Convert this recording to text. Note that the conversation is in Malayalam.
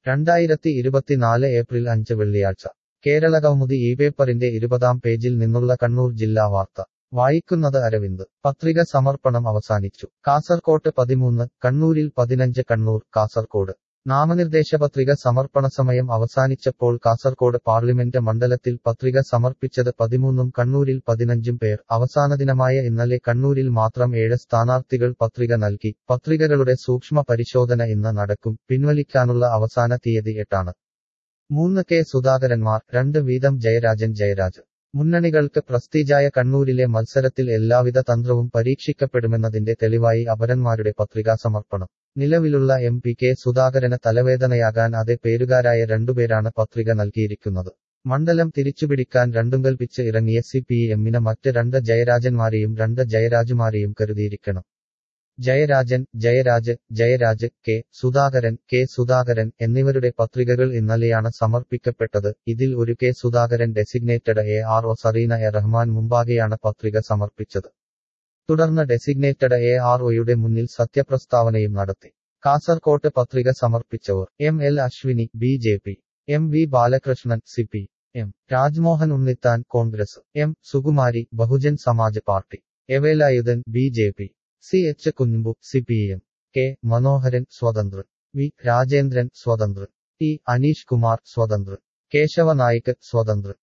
രണ്ടായിരത്തി ഇരുപത്തിനാല് ഏപ്രിൽ അഞ്ച് വെള്ളിയാഴ്ച കേരളകൗമുദി ഈ പേപ്പറിന്റെ ഇരുപതാം പേജിൽ നിന്നുള്ള കണ്ണൂർ ജില്ലാ വാർത്ത വായിക്കുന്നത് അരവിന്ദ് പത്രിക സമർപ്പണം അവസാനിച്ചു കാസർകോട്ട് പതിമൂന്ന് കണ്ണൂരിൽ പതിനഞ്ച് കണ്ണൂർ കാസർകോട് നാമനിർദ്ദേശ പത്രിക സമർപ്പണ സമയം അവസാനിച്ചപ്പോൾ കാസർകോട് പാർലമെന്റ് മണ്ഡലത്തിൽ പത്രിക സമർപ്പിച്ചത് പതിമൂന്നും കണ്ണൂരിൽ പതിനഞ്ചും പേർ അവസാന ദിനമായ ഇന്നലെ കണ്ണൂരിൽ മാത്രം ഏഴ് സ്ഥാനാർത്ഥികൾ പത്രിക നൽകി പത്രികകളുടെ സൂക്ഷ്മ പരിശോധന ഇന്ന് നടക്കും പിൻവലിക്കാനുള്ള അവസാന തീയതി എട്ടാണ് മൂന്ന് കെ സുധാകരന്മാർ രണ്ട് വീതം ജയരാജൻ ജയരാജ് മുന്നണികൾക്ക് പ്രസ്തീജായ കണ്ണൂരിലെ മത്സരത്തിൽ എല്ലാവിധ തന്ത്രവും പരീക്ഷിക്കപ്പെടുമെന്നതിന്റെ തെളിവായി അപരന്മാരുടെ പത്രികാ സമർപ്പണം നിലവിലുള്ള എം പി കെ സുധാകരന് തലവേദനയാകാൻ അതേ പേരുകാരായ രണ്ടുപേരാണ് പത്രിക നൽകിയിരിക്കുന്നത് മണ്ഡലം തിരിച്ചുപിടിക്കാൻ രണ്ടും കൽപ്പിച്ച് ഇറങ്ങിയ സി പി എമ്മിന് മറ്റ് രണ്ട് ജയരാജന്മാരെയും രണ്ട് ജയരാജുമാരെയും കരുതിയിരിക്കണം ജയരാജൻ ജയരാജ് ജയരാജ് കെ സുധാകരൻ കെ സുധാകരൻ എന്നിവരുടെ പത്രികകൾ ഇന്നലെയാണ് സമർപ്പിക്കപ്പെട്ടത് ഇതിൽ ഒരു K Sudhakaran designated A R O Sareena A Rahman മുമ്പാകെയാണ് പത്രിക സമർപ്പിച്ചത് തുടർന്ന് ഡെസിഗ്നേറ്റഡ് എ ആർ ഒയുടെ മുന്നിൽ സത്യപ്രസ്താവനയും നടത്തി കാസർകോട്ട് പത്രിക സമർപ്പിച്ചവർ M L Ashwini B J P M V Balakrishnan C P M Rajmohan Unnithan Congress M Sukumari Bahujan Samaj party എവേലായുധൻ B J P C H കുഞ്ഞുമ്പു C P M K മനോഹരൻ സ്വതന്ത്രൻ വി രാജേന്ദ്രൻ സ്വതന്ത്രൻ ടി അനീഷ് കുമാർ സ്വതന്ത്രൻ കേശവ നായിക് സ്വതന്ത്രൻ